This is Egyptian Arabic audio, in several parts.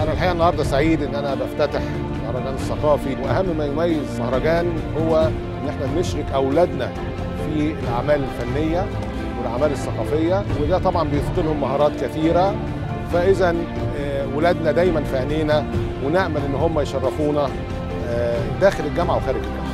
أنا الحقيقة النهاردة سعيد إن أنا بفتتح المهرجان الثقافي وأهم ما يميز مهرجان هو إن إحنا بنشرك أولادنا في الأعمال الفنية والأعمال الثقافية وده طبعا بيفقد لهم مهارات كثيرة فإذا آه، ولادنا دايما في عينينا ونأمل إن هم يشرفونا آه، داخل الجامعة وخارج الجامعة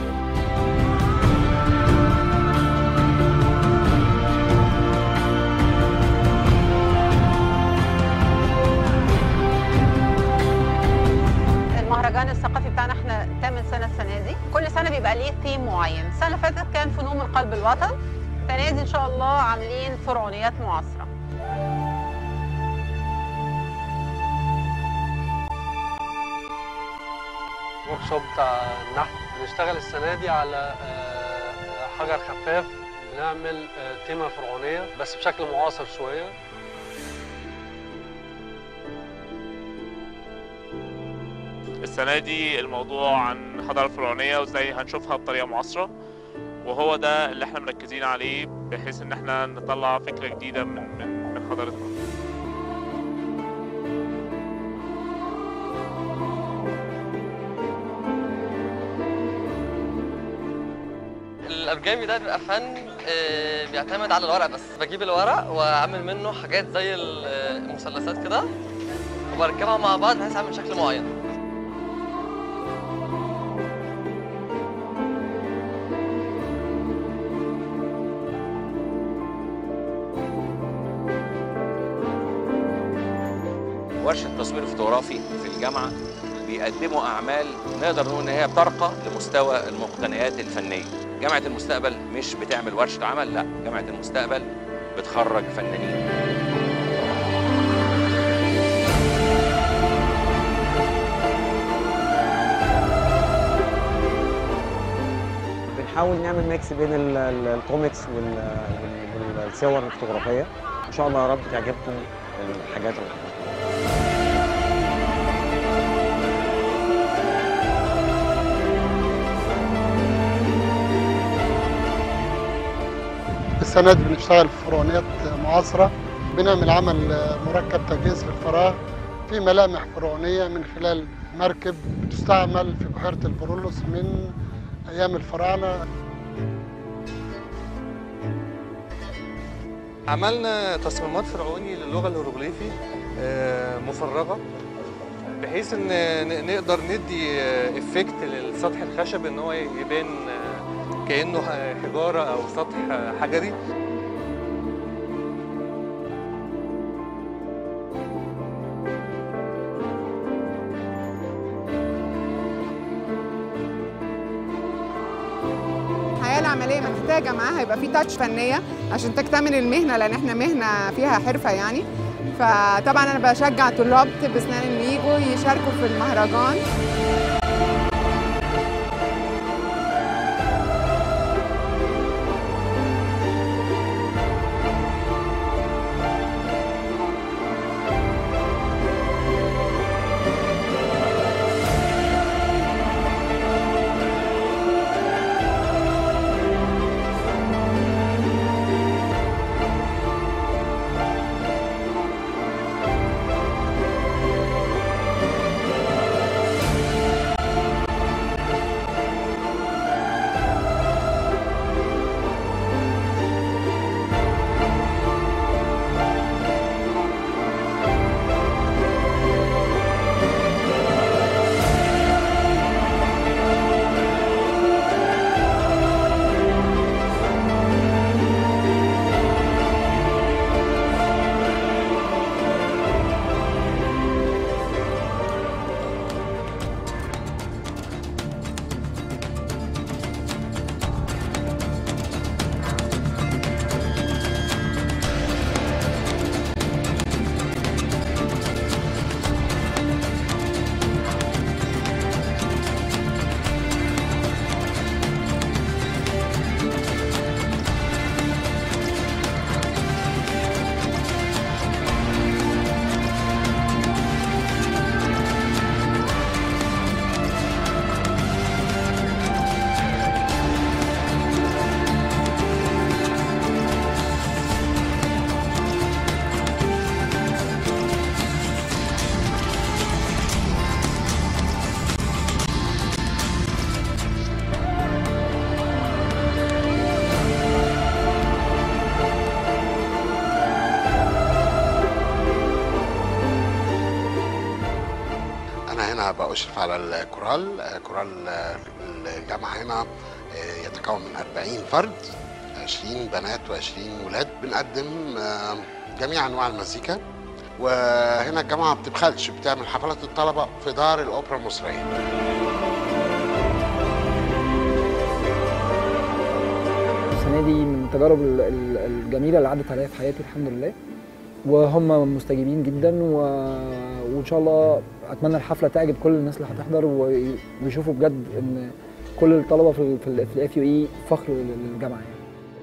المهرجان الثقافي بتاعنا احنا تامن سنه السنه دي كل سنه بيبقى ليه ثيم معين السنه اللي فاتت كان فنون من قلب الوطن السنه دي ان شاء الله عاملين فرعونيات معاصره ورك شوب بتاع النحت بنشتغل السنه دي على آه، حجر خفاف بنعمل آه، تيمه فرعونيه بس بشكل معاصر شويه السنة دي الموضوع عن الحضارة الفرعونية وازاي هنشوفها بطريقة معاصرة وهو ده اللي احنا مركزين عليه بحيث ان احنا نطلع فكرة جديدة من من من حضارتنا الأورجامي ده بيبقى فن آه، بيعتمد على الورق بس بجيب الورق وأعمل منه حاجات زي المثلثات كده وبركبها مع بعض بحيث أعمل شكل معين ورشة تصوير فوتوغرافي في الجامعة بيقدموا أعمال نقدر نقول إن هي بترقى لمستوى المقتنيات الفنية. جامعة المستقبل مش بتعمل ورشة عمل، لا، جامعة المستقبل بتخرج فنانين. بنحاول نعمل ميكس بين ال- ال- الكوميكس وال- وال- والصور الفوتوغرافيه ان شاء الله يا رب تعجبكم الحاجات اللي السنة دي بنشتغل في فرعونيات معاصرة بنعمل عمل مركب تجهيز للفراغ في ملامح فرعونية من خلال مركب بتستعمل في بحيرة البرولوس من أيام الفراعنة عملنا تصميمات فرعوني للغة الهيروغليفي آه، مفرغة بحيث ان ن- نقدر ندي افكت للسطح الخشب ان هو يبان آه، كانه ح- حجاره او سطح آه، حجري الحياه العمليه محتاجه معاها يبقى في تاتش فنيه عشان تكتمل المهنه لان احنا مهنه فيها حرفه يعني فطبعا انا بشجع طلاب طب اسنان انه يجوا يشاركوا في المهرجان أنا هنا بأشرف على الكورال كورال الجامعة هنا يتكون من 40 فرد 20 بنات و20 ولاد بنقدم جميع أنواع المزيكا وهنا الجامعة ما بتبخلش بتعمل حفلات الطلبة في دار الأوبرا المصرية السنة دي من التجارب ال- ال- الجميلة اللي عدت عليا في حياتي الحمد لله وهم مستجيبين جدا و... وان شاء الله اتمنى الحفله تعجب كل الناس اللي هتحضر وي- ويشوفوا بجد ان كل الطلبه في ال في الاف يو اي فخر للجامعه يعني.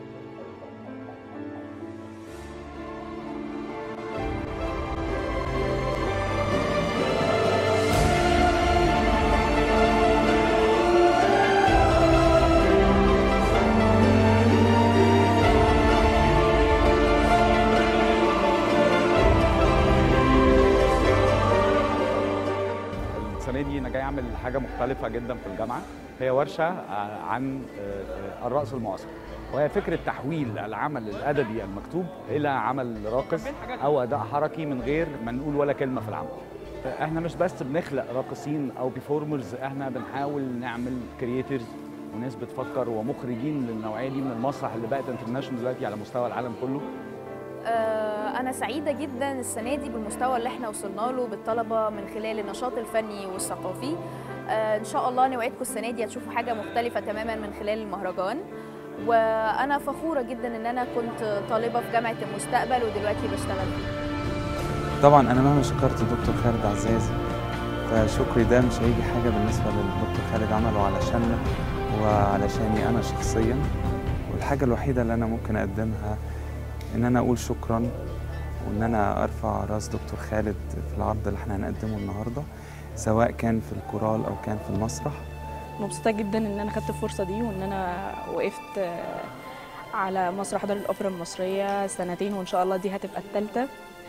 السنه دي انا جاي اعمل حاجه مختلفه جدا في الجامعه هي ورشه آه، عن آه، آه، الرقص المعاصر وهي فكره تحويل العمل الادبي المكتوب الى عمل راقص او اداء حركي من غير ما نقول ولا كلمه في العمل احنا مش بس بنخلق راقصين او بيفورمرز احنا بنحاول نعمل كرييترز وناس بتفكر ومخرجين للنوعيه دي من المسرح اللي بقت انترناشونال دلوقتي على مستوى العالم كله آه، أنا سعيدة جدا السنة دي بالمستوى اللي احنا وصلنا له بالطلبة من خلال النشاط الفني والثقافي آه، إن شاء الله نوعدكم السنة دي هتشوفوا حاجة مختلفة تماما من خلال المهرجان وأنا فخورة جدا إن أنا كنت طالبة في جامعة المستقبل ودلوقتي بشتغل فيها طبعا انا مهما شكرت الدكتور خالد عزازي فشكري ده مش هيجي حاجه بالنسبه للدكتور خالد عمله علشاننا وعلشاني انا شخصيا والحاجه الوحيده اللي انا ممكن اقدمها ان انا اقول شكرا وان انا ارفع راس دكتور خالد في العرض اللي احنا هنقدمه النهارده سواء كان في الكورال او كان في المسرح مبسوطة جدا إن أنا خدت الفرصة دي وإن أنا وقفت آه، على مسرح دار الأوبرا المصرية سنتين وإن شاء الله دي هتبقى التالتة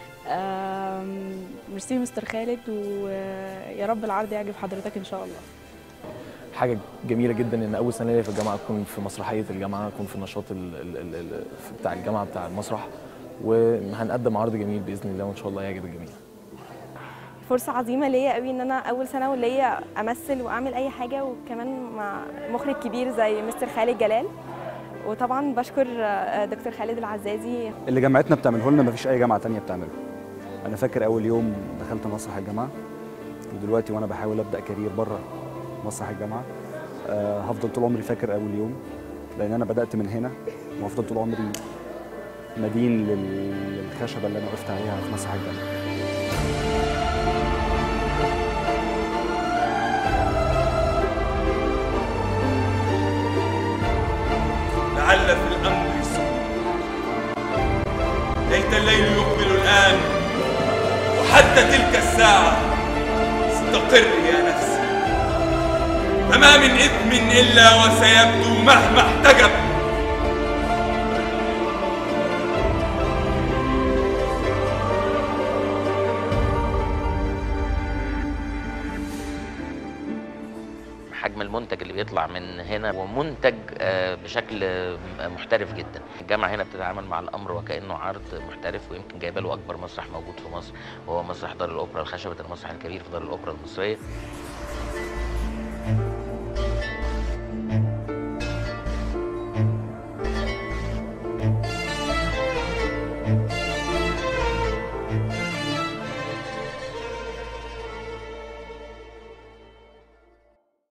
آم، ميرسي مستر خالد ويا رب العرض يعجب حضرتك إن شاء الله حاجه جميله جدا ان اول سنه ليا في الجامعه اكون في مسرحيه الجامعه اكون في النشاط ال ال ال ال بتاع الجامعه بتاع المسرح وهنقدم عرض جميل باذن الله وان شاء الله يعجب الجميع فرصة عظيمة ليا قوي ان انا اول سنة وليا امثل واعمل اي حاجة وكمان مع مخرج كبير زي مستر خالد جلال وطبعا بشكر آه، دكتور خالد العزازي اللي جامعتنا بتعمله لنا مفيش اي جامعه تانية بتعمله انا فاكر اول يوم دخلت مسرح الجامعه ودلوقتي وانا بحاول ابدا كارير بره مسرح الجامعه أه هفضل طول عمري فاكر اول يوم لان انا بدات من هنا وهفضل طول عمري مدين لل- للخشبه اللي انا وقفت عليها في مسرح الجامعه لعل في الأمر سوء ليت الليل يقبل الآن وحتى تلك الساعة استقر يا نفسي فما من إثم إلا وسيبدو مهما احتجب حجم المنتج اللي بيطلع من هنا ومنتج آه، بشكل آه، محترف جدا الجامعه هنا بتتعامل مع الامر وكانه عرض محترف ويمكن جايبه له اكبر مسرح موجود في مصر وهو مسرح دار الاوبرا الخشبه المسرح الكبير في دار الاوبرا المصريه